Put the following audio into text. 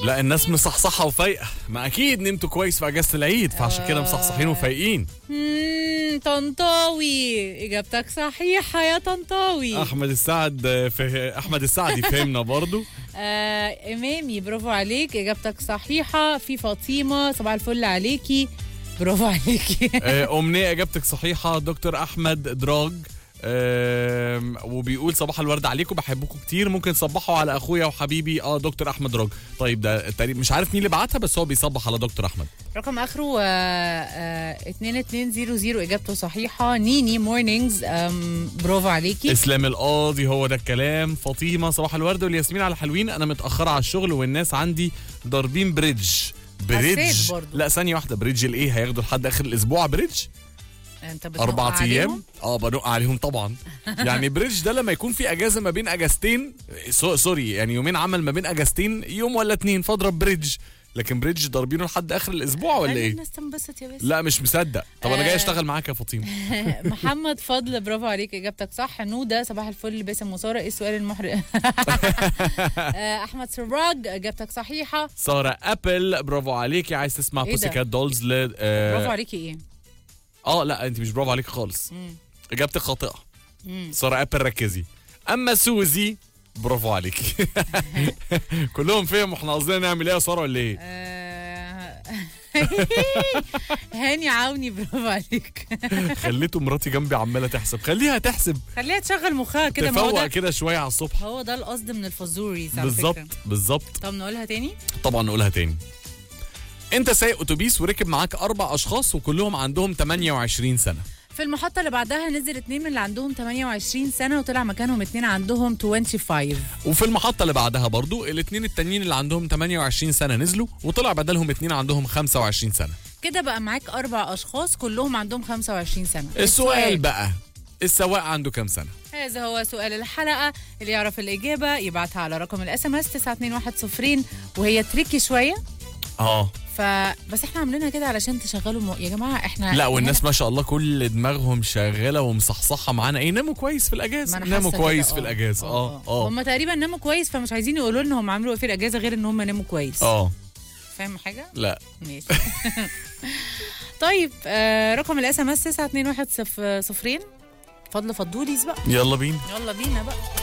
لا الناس مصحصحه وفايقه ما اكيد نمتوا كويس في اجازه العيد فعشان كده مصحصحين وفايقين مم، طنطاوي اجابتك صحيحه يا طنطاوي احمد السعد في احمد السعدي فهمنا برضو آه امامي برافو عليك اجابتك صحيحه في فاطمه صباح الفل عليكي برافو عليكي آه، امنيه اجابتك صحيحه دكتور احمد دراج آم، وبيقول صباح الورد عليكم بحبكم كتير ممكن تصبحوا على اخويا وحبيبي اه دكتور احمد دراج طيب ده تقريبا مش عارف مين اللي بعتها بس هو بيصبح على دكتور احمد رقم اخره آه، آه، 2200 اجابته صحيحه نيني مورنينجز برافو عليكي اسلام القاضي هو ده الكلام فاطمه صباح الورد والياسمين على حلوين انا متاخره على الشغل والناس عندي ضاربين بريدج بريدج حسيت برضو. لا ثانيه واحده بريدج الايه هياخدوا لحد اخر الاسبوع بريدج انت بتنق اربع عليهم؟ ايام اه بنق عليهم طبعا يعني بريدج ده لما يكون في اجازه ما بين اجازتين سو- سوري يعني يومين عمل ما بين اجازتين يوم ولا اتنين فاضرب بريدج لكن بريدج ضاربينه لحد اخر الاسبوع ولا خلي ايه الناس تنبسط يا باسم لا مش مصدق طب انا جاي آه. اشتغل معاك يا فاطمه محمد فضل برافو عليك اجابتك صح نوده صباح الفل باسم وساره ايه السؤال المحرج آه، احمد سراج اجابتك صحيحه ساره ابل برافو عليكي عايز تسمع إيه ده؟ بوسي كات دولز ل برافو اه, عليكي ايه آه لا انت مش برافو عليك خالص مم. اجابتك خاطئه مم. ساره ابل ركزي اما سوزي برافو عليكي كلهم فهموا احنا قصدنا نعمل ايه يا ساره ولا ايه آه، هاني عاوني برافو عليك خليته مراتي جنبي عماله تحسب خليها تحسب خليها تشغل مخها كده ما هو تفوق ده كده شويه على الصبح هو ده القصد من الفزوريز على بالظبط فكرة. بالظبط طب نقولها تاني طبعا نقولها تاني انت سايق اتوبيس وركب معاك اربع اشخاص وكلهم عندهم 28 سنه في المحطة اللي بعدها نزل اتنين من اللي عندهم 28 سنة وطلع مكانهم اتنين عندهم 25 وفي المحطه اللي بعدها برضو الاثنين التانيين اللي عندهم 28 سنه نزلوا وطلع بدلهم اتنين عندهم 25 سنه كده بقى معاك أربع أشخاص كلهم عندهم 25 سنة السؤال بقى السواق عنده كام سنة هذا هو سؤال الحلقة اللي يعرف الإجابة يبعتها على رقم الاس ام اس 921 وهي تريكي شوية اه فبس احنا عاملينها كده علشان تشغلوا م... يا جماعة احنا لا والناس ما شاء الله كل دماغهم شغاله ومصحصحه معانا ايه ناموا كويس في الاجازه ما أنا ناموا حاسة كويس كده، في آه. الاجازه اه اه هم تقريبا ناموا كويس فمش عايزين يقولوا لنا هم عملوا ايه في الاجازه غير ان هم ناموا كويس اه فاهم حاجه لا ماشي طيب آه رقم الاس ام اس 921 فضل فضوليز بقى يلا بينا يلا بينا بقى